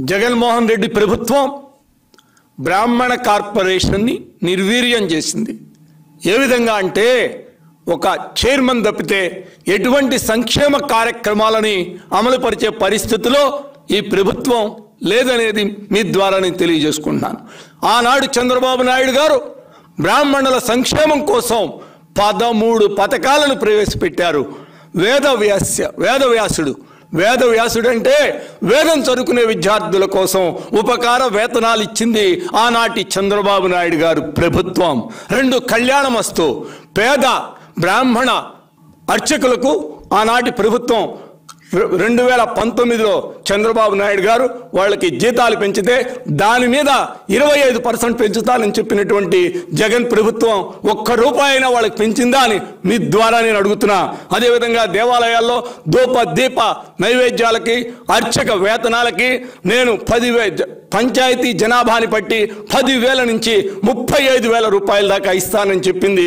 జగన్మోహన్ రెడ్డి ప్రభుత్వం బ్రాహ్మణ కార్పొరేషన్ని నిర్వీర్యం చేసింది ఏ విధంగా అంటే ఒక చైర్మన్ తప్పితే ఎటువంటి సంక్షేమ కార్యక్రమాలని అమలుపరిచే పరిస్థితిలో ఈ ప్రభుత్వం లేదనేది మీ ద్వారా నేను తెలియజేసుకుంటున్నాను ఆనాడు చంద్రబాబు నాయుడు గారు బ్రాహ్మణుల సంక్షేమం కోసం పదమూడు పథకాలను ప్రవేశపెట్టారు వేదవ్యాస్య వేదవ్యాసుడు వేదవ్యాసుడు అంటే వేదం చదువుకునే విద్యార్థుల కోసం ఉపకార వేతనాలు ఇచ్చింది ఆనాటి చంద్రబాబు నాయుడు గారు ప్రభుత్వం రెండు కళ్యాణమస్తు పేద బ్రాహ్మణ అర్చకులకు ఆనాటి ప్రభుత్వం రె- రెండు వేల పంతొమ్మిదిలో చంద్రబాబు నాయుడు గారు వాళ్ళకి జీతాలు పెంచితే దాని మీద ఇరవై ఐదు పర్సెంట్ పెంచుతానని చెప్పినటువంటి జగన్ ప్రభుత్వం ఒక్క రూపాయి అయినా వాళ్ళకి పెంచిందా అని మీ ద్వారా నేను అడుగుతున్నా అదేవిధంగా దేవాలయాల్లో ధూప దీప నైవేద్యాలకి అర్చక వేతనాలకి నేను పదివే జ- పంచాయతీ జనాభాని బట్టి పదివేల నుంచి ముప్పై ఐదు వేల రూపాయల దాకా ఇస్తానని చెప్పింది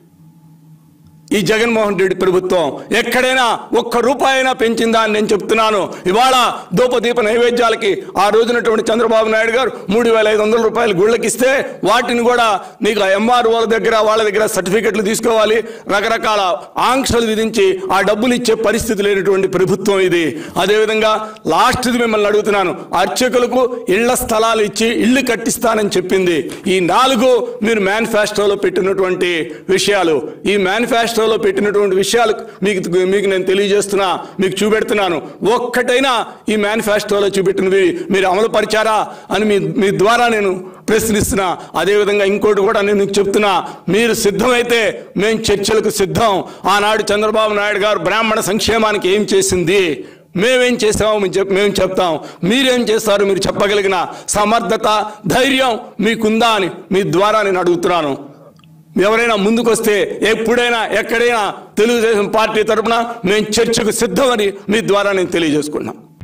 ఈ జగన్మోహన్ రెడ్డి ప్రభుత్వం ఎక్కడైనా ఒక్క రూపాయి అయినా పెంచిందా అని నేను చెప్తున్నాను ఇవాళ దూపదీప నైవేద్యాలకి ఆ రోజునటువంటి చంద్రబాబు నాయుడు గారు మూడు వేల ఐదు వందల రూపాయలు గుళ్ళకి ఇస్తే వాటిని కూడా నీకు ఎంఆర్ఓల దగ్గర వాళ్ళ దగ్గర సర్టిఫికెట్లు తీసుకోవాలి రకరకాల ఆంక్షలు విధించి ఆ డబ్బులు ఇచ్చే పరిస్థితి లేనటువంటి ప్రభుత్వం ఇది అదేవిధంగా లాస్ట్ది మిమ్మల్ని అడుగుతున్నాను అర్చకులకు ఇళ్ల స్థలాలు ఇచ్చి ఇల్లు కట్టిస్తానని చెప్పింది ఈ నాలుగు మీరు మేనిఫెస్టోలో పెట్టినటువంటి విషయాలు ఈ మేనిఫెస్టోలో పెట్టినటువంటి విషయాలు మీకు మీకు నేను తెలియజేస్తున్నా మీకు చూపెడుతున్నాను ఒక్కటైనా ఈ మేనిఫెస్టోలో చూపెట్టినవి మీరు అమలు పరిచారా అని మీ మీ ద్వారా నేను ప్రశ్నిస్తున్నా అదేవిధంగా ఇంకోటి కూడా నేను మీకు చెప్తున్నా మీరు సిద్ధమైతే మేము చర్చలకు సిద్ధం ఆనాడు చంద్రబాబు నాయుడు గారు బ్రాహ్మణ సంక్షేమానికి ఏం చేసింది మేమేం చేసామో మేము చెప్ మేము చెప్తాం మీరేం చేస్తారు మీరు చెప్పగలిగిన సమర్థత ధైర్యం మీకుందా అని మీ ద్వారా నేను అడుగుతున్నాను ఎవరైనా ముందుకొస్తే ఎప్పుడైనా ఎక్కడైనా తెలుగుదేశం పార్టీ తరపున మేము చర్చకు సిద్ధమని మీ ద్వారా నేను తెలియజేసుకున్నాం